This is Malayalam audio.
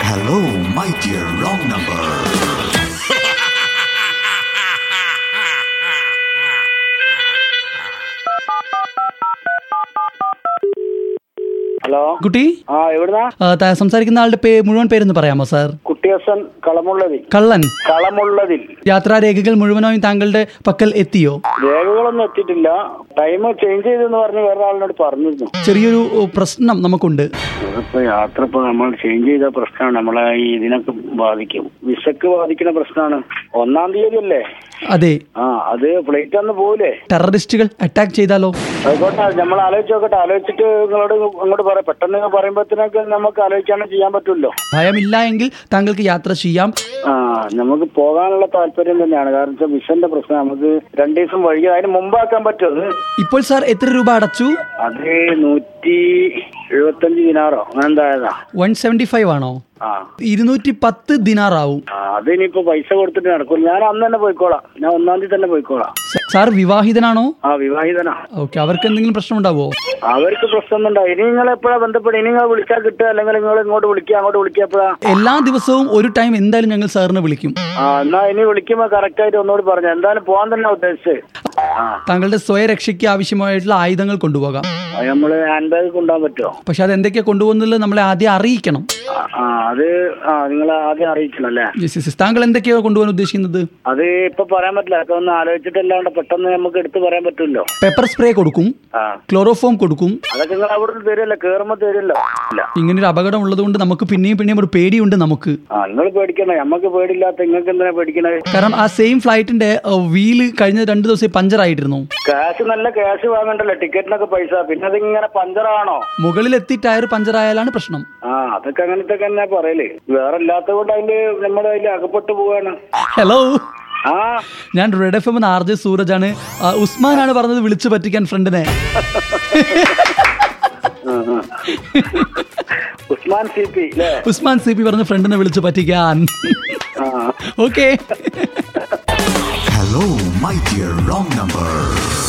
Hello, my dear wrong number. Hello കുട്ടി ആ എവിടുന്നാ ആ, ത- സംസാരിക്കുന്ന ആളുടെ പേ മുഴുവൻ പേരൊന്ന് പറയാമോ സാർ കുട്ടിയസൻ കളമുള്ളതിൽ കള്ളൻ കളമുള്ളതിൽ യാത്രാരേഖകൾ മുഴുവനായും താങ്കളുടെ പക്കൽ എത്തിയോ രേഖകളൊന്നും എത്തിയിട്ടില്ല ടൈം ചേഞ്ച് ചെയ്തെന്ന് പറഞ്ഞ് വേറെ ആളിനോട് പറഞ്ഞിരുന്നു ചെറിയൊരു ഓ, പ്രശ്നം നമുക്കുണ്ട് ഇപ്പൊ യാത്ര ഇപ്പൊ നമ്മൾ ചേഞ്ച് ചെയ്ത പ്രശ്നമാണ് നമ്മളെ ഈ ഇതിനൊക്കെ ബാധിക്കും വിസക്ക് ബാധിക്കുന്ന പ്രശ്നമാണ് ഒന്നാം തീയതി അല്ലേ അതെ ആ അത് ഫ്ലൈറ്റ് അന്ന് പോകൂലേ ടെററിസ്റ്റുകൾ അറ്റാക്ക് ചെയ്താലോ ആയിക്കോട്ടെ നമ്മൾ ആലോചിച്ച് നോക്കട്ടെ ആലോചിച്ചിട്ട് നിങ്ങളോട് അങ്ങോട്ട് പറയാം പെട്ടെന്ന് പറയുമ്പോഴത്തേനൊക്കെ നമുക്ക് ആലോചിക്കാനും ചെയ്യാൻ പറ്റുമല്ലോ ഭയമില്ല എങ്കിൽ താങ്കൾക്ക് യാത്ര ചെയ്യാം ആ നമുക്ക് പോകാനുള്ള താല്പര്യം തന്നെയാണ് കാരണം വെച്ചാൽ വിസന്റെ പ്രശ്നം നമുക്ക് രണ്ടു ദിവസം വൈകി അതിന് മുമ്പാക്കാൻ പറ്റുമോ അത് ഇപ്പോൾ സാർ എത്ര രൂപ അടച്ചു അത് നൂറ്റി എഴുപത്തഞ്ച് ദിനാറോ അങ്ങനെ എന്തായതാ വൺ സെവന്റി ഫൈവ് ആണോ ആ ഇരുന്നൂറ്റി പത്ത് ദിനാറാവും ആ, അത് ഇനിയിപ്പോ പൈസ കൊടുത്തിട്ട് നടക്കും ഞാൻ അന്ന് തന്നെ പോയിക്കോളാം ഞാൻ ഒന്നാം തീയതി തന്നെ പോയിക്കോളാം സ- സാർ വിവാഹിതനാണോ ആ വിവാഹിതനാ ഓക്കെ അവർക്ക് എന്തെങ്കിലും പ്രശ്നം ഉണ്ടാവോ അവർക്ക് പ്രശ്നമൊന്നും ഉണ്ടാവും ഇനി നിങ്ങൾ എപ്പോഴാ ബന്ധപ്പെടുക ഇനി നിങ്ങൾ വിളിച്ചാൽ കിട്ടുക അല്ലെങ്കിൽ നിങ്ങൾ ഇങ്ങോട്ട് വിളിക്കുക അങ്ങോട്ട് വിളിക്കുക എപ്പോഴാ എല്ലാ ദിവസവും ഒരു ടൈം എന്തായാലും ഞങ്ങൾ സാറിനെ വിളിക്കും ആ എന്നാ ഇനി വിളിക്കുമ്പോ കറക്റ്റ് ആയിട്ട് ഒന്നുകൂടി പറഞ്ഞു എന്തായാലും പോകാൻ തന്നെ ഉദ്ദേശിച്ചത് ആ താങ്കളുടെ സ്വയരക്ഷയ്ക്ക് ആവശ്യമായിട്ടുള്ള ആയുധങ്ങൾ കൊണ്ടുപോകാം അത് നമ്മള് ഹാൻഡ് ബാഗ് കൊണ്ടുപോകാൻ പറ്റുമോ പക്ഷെ അത് എന്തൊക്കെയാ കൊണ്ടുപോകുന്നത് നമ്മളെ ആദ്യം അറിയിക്കണം ആ, ആ അത് ആ നിങ്ങൾ ആദ്യം അറിയിക്കണം അല്ലേ Yes, yes, yes. താങ്കൾ എന്തൊക്കെയോ കൊണ്ടുപോകാൻ ഉദ്ദേശിക്കുന്നത് അത് ഇപ്പൊ പറയാൻ പറ്റില്ല അതൊക്കെ ഒന്ന് ആലോചിച്ചിട്ടല്ലാണ്ട് പെട്ടെന്ന് നമുക്ക് എടുത്ത് പറയാൻ പറ്റുമല്ലോ പെപ്പർ സ്പ്രേ കൊടുക്കും ആ ക്ലോറോഫോം കൊടുക്കും അതൊക്കെ നിങ്ങൾ അവിടെ നിന്ന് തരുമല്ലോ കേറുമ്പോ തരുമല്ലോ ഇല്ല ഇങ്ങനെ ഒരു അപകടം ഉള്ളതുകൊണ്ട് നമുക്ക് പിന്നെയും പിന്നെയും ഒരു പേടിയുണ്ട് നമുക്ക് ആ നിങ്ങൾ പേടിക്കണേ നമ്മക്ക് പേടില്ലാത്ത നിങ്ങൾക്ക് എന്തിനാ പേടിക്കണേ കാരണം ആ സെയിം ഫ്ലൈറ്റിന്റെ വീല് കഴിഞ്ഞ രണ്ട് ദിവസം പഞ്ചർ ആയിട്ടിരുന്നു ക്യാഷ് നല്ല ക്യാഷ് വാങ്ങണ്ടല്ലോ ടിക്കറ്റിനൊക്കെ പൈസ പിന്നെ അത് ഇങ്ങനെ പഞ്ചറാണോ മുകളിലെത്തി ടയർ പഞ്ചർ ആയാലാണ് പ്രശ്നം ആ അതൊക്കെ അങ്ങനത്തെ തന്നെ പറയല് വേറെ ഇല്ലാത്തത് കൊണ്ട് അതില് നമ്മൾ അതിൽ അകപ്പെട്ടു പോവാണ് ഹലോ ആ ഞാൻ red F M R J Sooraj ആണ് ആ, ഉസ്മാനാണ് പറഞ്ഞത് വിളിച്ചു പറ്റിക്കാൻ ഫ്രണ്ടിനെ ആ, ആ. ഉസ്മാൻ സി പി അല്ലേ ഉസ്മാൻ സി പി പറഞ്ഞ ഫ്രണ്ടിനെ വിളിച്ചു പറ്റിക്കാൻ ആ okay Hello, my dear wrong number.